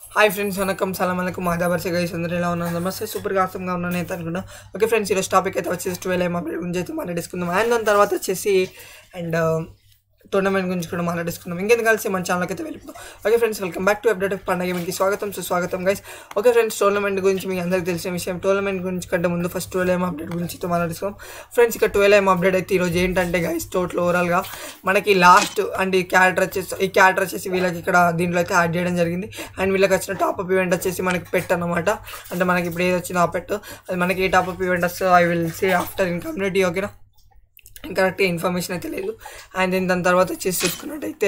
hi friends వనకం సలాం అలైకుం మాదాబర్ guys అందరూ ఎలా ఉన్నారు నమస్తే సూపర్గా ఆసంగా ఉన్నాను అయితే అనుకున్నా ఓకే ఫ్రెండ్స్ ఈరోజు టాపిక్ అయితే వచ్చేసి ట్వెల్వ్ ఏం అప్డేట్ గురించి అయితే మాట్లాడేసుకుందాం అండ్ దాని తర్వాత వచ్చేసి అండ్ టోర్నమెంట్ గురించి కూడా మాట్లాడేసుకుందాం ఇంకెందుకు కలిసి మన ఛానల్కి అయితే వెళ్ళిపోతాం okay friends welcome back to update of పండగ మీకు స్వాగతం సుస్వాగతం గైస్ ఓకే ఫ్రెండ్స్ టోర్నమెంట్ గురించి మీకు అందరికీ తెలిసిన విషయం టోర్నమెంట్ గురించి కంటే ముందు ఫస్ట్ ట్వెల్వ్ ఏం అప్డేట్ గురించి అయితే మాట్లాడేసుకుందాం ఫ్రెండ్స్ ఇక ట్వెల్వ్ ఏం అప్డేట్ అయితే ఈరోజు ఏంటంటే గైస్ టోటల్ ఓవరాల్గా మనకి లాస్ట్ అండ్ ఈ క్యారెక్టర్ వచ్చేసి ఈ క్యారెక్టర్ వచ్చేసి వీళ్ళకి ఇక్కడ దీంట్లో అయితే యాడ్ చేయడం జరిగింది అండ్ వీళ్ళకి వచ్చిన టాప్అప్ ఈవెంట్ వచ్చేసి మనకి పెట్ అనమాట అంటే మనకి ఇప్పుడు ఏది వచ్చిందో ఆ పెట్టు అది మనకి ఏ టాప్అప్ ఈవెంట్ వస్తుందో I will say after in community ఓకేనా కరెక్ట్గా ఇన్ఫర్మేషన్ అయితే లేదు అండ్ దెన్ దాని తర్వాత వచ్చేసి చూసుకున్నట్టయితే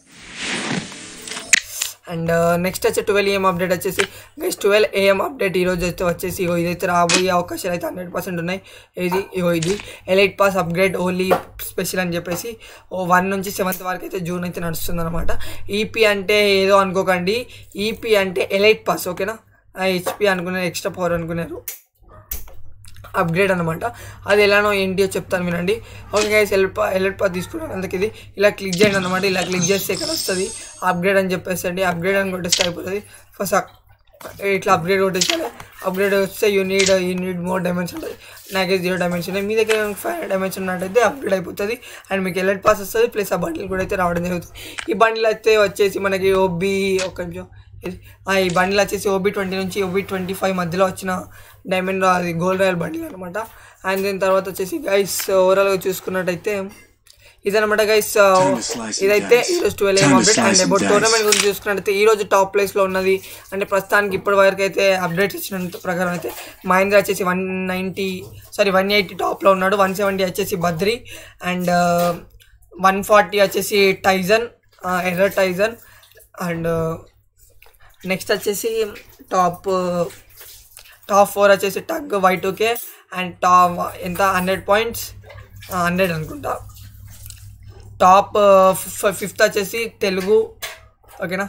అండ్ నెక్స్ట్ వచ్చే ట్వెల్వ్ ఏఎం అప్డేట్ వచ్చేసి నెక్స్ట్ ట్వెల్వ్ ఏఎం అప్డేట్ ఈరోజు అయితే వచ్చేసి ఇగో ఇదైతే రాబోయే అవకాశాలు అయితే హండ్రెడ్ పర్సెంట్ ఉన్నాయి ఇది ఇగో ఇది elite pass upgrade only special అని చెప్పేసి ఓ వన్ నుంచి సెవెంత్ వరకు అయితే జూన్ అయితే నడుస్తుంది అనమాట ఈపీ అంటే ఏదో అనుకోకండి ఈపీ అంటే ఎలైట్ పాస్ ఓకేనా హెచ్పి అనుకున్నారు ఎక్స్ట్రా పవర్ అనుకున్నారు అప్గ్రేడ్ అనమాట అది ఎలానో ఏంటి చెప్తాను వినండి ఓకే గైస్ ఎల్ప ఎల్ప తీసుకున్నాను అందుకే ఇది ఇలా క్లిక్ చేయండి అనమాట ఇలా క్లిక్ చేస్తే ఇక్కడ వస్తుంది అప్గ్రేడ్ అని చెప్పేసి అండి అప్గ్రేడ్ అని కొట్టేస్తే అయిపోతుంది ఫస్ట్ ఇట్లా అప్గ్రేడ్ కొట్టేసాలి అప్గ్రేడ్ వస్తే you need you need more dimension ఉంటుంది నాకే జీరో డైమెన్షన్ మీ దగ్గర ఫైవ్ డైమెన్షన్ ఉన్నట్టయితే అప్గ్రేడ్ అయిపోతుంది అండ్ మీకు ఎలర్ట్ పాస్ వస్తుంది ప్లస్ ఆ బండిల్ కూడా అయితే రావడం జరుగుతుంది ఈ బండిల్ అయితే వచ్చేసి మనకి ఓబీ ఒక నిమిషం ఇది ఆ, ఈ బండిల్ వచ్చేసి ఓబీ ట్వంటీ నుంచి ఓబీ ట్వంటీ ఫైవ్ మధ్యలో వచ్చిన డైమండ్ అది గోల్డ్ రాయల్ బండిల్ అనమాట అండ్ దీని తర్వాత వచ్చేసి గైస్ ఓవరాల్గా చూసుకున్నట్టయితే ఇదనమాట గైస్ ఇదైతే ఈరోజు ట్వెల్వ్ ఏం అప్డేట్ అండ్ అబౌట్ టోర్నమెంట్ గురించి చూసుకున్నట్టయితే ఈ రోజు టాప్ ప్లేస్లో ఉన్నది అంటే ప్రస్తుతానికి ఇప్పటి వరకు అయితే అప్డేట్ ఇచ్చినంత ప్రకారం అయితే మహేంద్ర వచ్చేసి one ninety sorry one eighty టాప్లో ఉన్నాడు వన్ సెవెంటీ వచ్చేసి బద్రి అండ్ వన్ ఫార్టీ వచ్చేసి టైజన్ ఎర్ర టైజన్ అండ్ నెక్స్ట్ వచ్చేసి టాప్ టాప్ ఫోర్ వచ్చేసి టగ్ వై టూకే అండ్ టాప్ ఎంత హండ్రెడ్ పాయింట్స్ హండ్రెడ్ అనుకుంటా టాప్ ఫిఫ్త్ వచ్చేసి తెలుగు ఓకేనా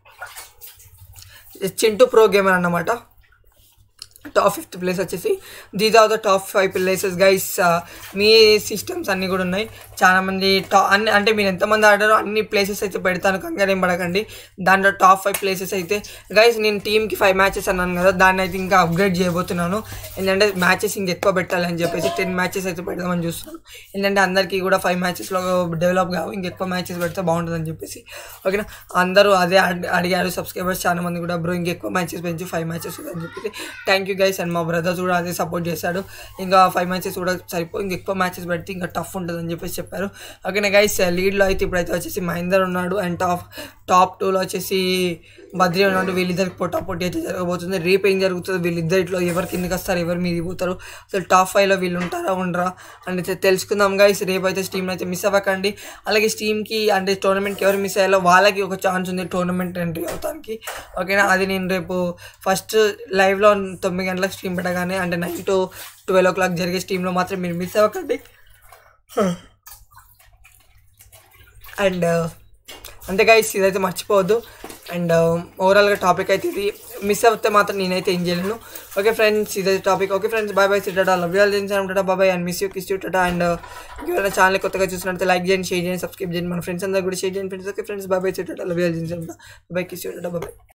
చింటూ ప్రో గేమర్ అన్నమాట టాప్ ఫిఫ్త్ ప్లేస్ వచ్చేసి these are the top five places guys మీ సిస్టమ్స్ అన్నీ కూడా ఉన్నాయి చాలా మంది టా అన్ని అంటే మీరు ఎంతమంది ఆడారో అన్ని ప్లేసెస్ అయితే పెడతాను కంగారు ఏం పడకండి దాంట్లో టాప్ ఫైవ్ ప్లేసెస్ అయితే గైస్ నేను టీంకి ఫైవ్ మ్యాచెస్ అన్నాను కదా దాన్ని అయితే ఇంకా అప్గ్రేడ్ చేయబోతున్నాను ఎందుకంటే మ్యాచెస్ ఇంకా ఎక్కువ పెట్టాలి అని చెప్పేసి టెన్ మ్యాచెస్ అయితే పెడదామని చూస్తున్నాను ఎందుకంటే అందరికీ కూడా ఫైవ్ మ్యాచెస్లో డెవలప్ కావు ఇంకెక్కువ మ్యాచెస్ పెడితే బాగుంటుందని చెప్పేసి ఓకేనా అందరూ అదే అడి- అడిగారు సబ్స్క్రైబర్స్ చాలా మంది కూడా బ్రో ఇంకెక్కువ మ్యాచెస్ పెంచి ఫైవ్ మ్యాచెస్ అని చెప్పేసి థ్యాంక్ యూ గైస్ అండ్ మా బ్రదర్స్ కూడా అదే సపోర్ట్ చేశాడు ఇంకా ఫైవ్ మ్యాచెస్ కూడా సరిపో ఇంకా ఎక్కువ మ్యాచెస్ పెడితే ఇంకా టఫ్ ఉంటుంది అని చెప్పేసి చెప్పారు ఓకేనా గైస్ లీడ్లో అయితే ఇప్పుడైతే వచ్చేసి మహేందర్ ఉన్నాడు అండ్ టాప్ టాప్ టూలో వచ్చేసి బద్రి ఉన్నాడు వీళ్ళిద్దరికి పొట్టా పొట్టి అయితే జరగబోతుంది రేపు ఏం జరుగుతుంది వీళ్ళిద్దరిలో ఎవరు కిందకి వస్తారు ఎవరు మీది పోతారు అసలు టాప్ ఫైవ్లో వీళ్ళు ఉంటారా ఉండరా అని అయితే తెలుసుకుందాం గైస్ రేపు అయితే స్టీమ్ అయితే మిస్ అవ్వకండి అలాగే స్టీమ్కి అంటే టోర్నమెంట్కి ఎవరు మిస్ అయ్యాలో వాళ్ళకి ఒక ఛాన్స్ ఉంది టోర్నమెంట్ ఎంట్రీ అవుతానికి ఓకేనా అది నేను రేపు ఫస్ట్ లైవ్లో తొమ్మిది గంటలకు స్ట్రీమ్ పెట్టగానే అంటే nine to twelve o'clock జరిగే స్ట్రీమ్లో మాత్రం మీరు మిస్ అవ్వకండి అండ్ అంతే గైస్ ఇదైతే మర్చిపోవద్దు అండ్ ఓవరాల్గా టాపిక్ అయితే ఇది మిస్ అవుతే మాత్రం నేనైతే ఏం చేయలేను ఓకే ఫ్రెండ్స్ ఇదైతే topic okay friends bye bye సిటాటా లవ్ యూ టాటా bye and miss you kiss you టాటా అండ్ ఎవరైనా ఛానల్ కొత్తగా చూసినట్టు లైక్ చేయండి షేర్ చేయండి సబ్స్క్రైబ్ చేయండి మన ఫ్రెండ్స్ అందరూ కూడా షేర్ చేయండి friends okay friends bye bye సిటాటా love you bye kiss you టాటా బాయ్